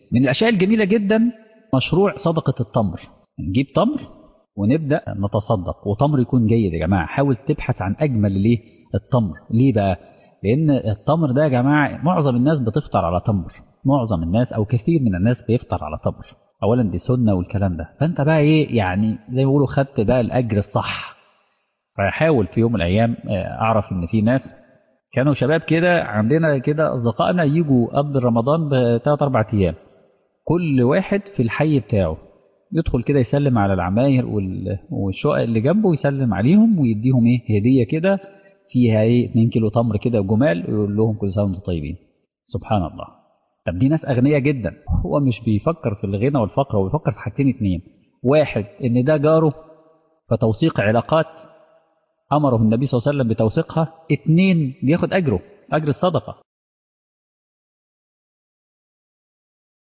من الاشياء الجميله جدا مشروع صدقه التمر نجيب تمر ونبدا نتصدق وتمر يكون جيد يا جماعه حاول تبحث عن اجمل ليه التمر ليه بقى لان التمر ده يا جماعه معظم الناس بتفطر على تمر معظم الناس او كثير من الناس بيفطر على تمر اولا دي سنه والكلام ده فانت بقى ايه يعني زي ما بيقولوا خدت بقى الاجر الصح فحاول في يوم من الايام اعرف ان في ناس كانوا شباب كده عندنا كده اصدقائنا يجوا قبل رمضان بثلاث اربع ايام كل واحد في الحي بتاعه يدخل كده يسلم على العماير والشقق اللي جنبه يسلم عليهم ويديهم ايه هديه كده فيها ايه 2 كيلو تمر كده جمال ويقول لهم كل سنه وانتم طيبين سبحان الله طب دي ناس اغنياء جدا هو مش بيفكر في الغنى والفقر هو بيفكر في حاجتين اتنين واحد ان ده جاره فتوثيق علاقات امره النبي صلى الله عليه وسلم بتوثيقها اتنين بياخد اجره اجر الصدقه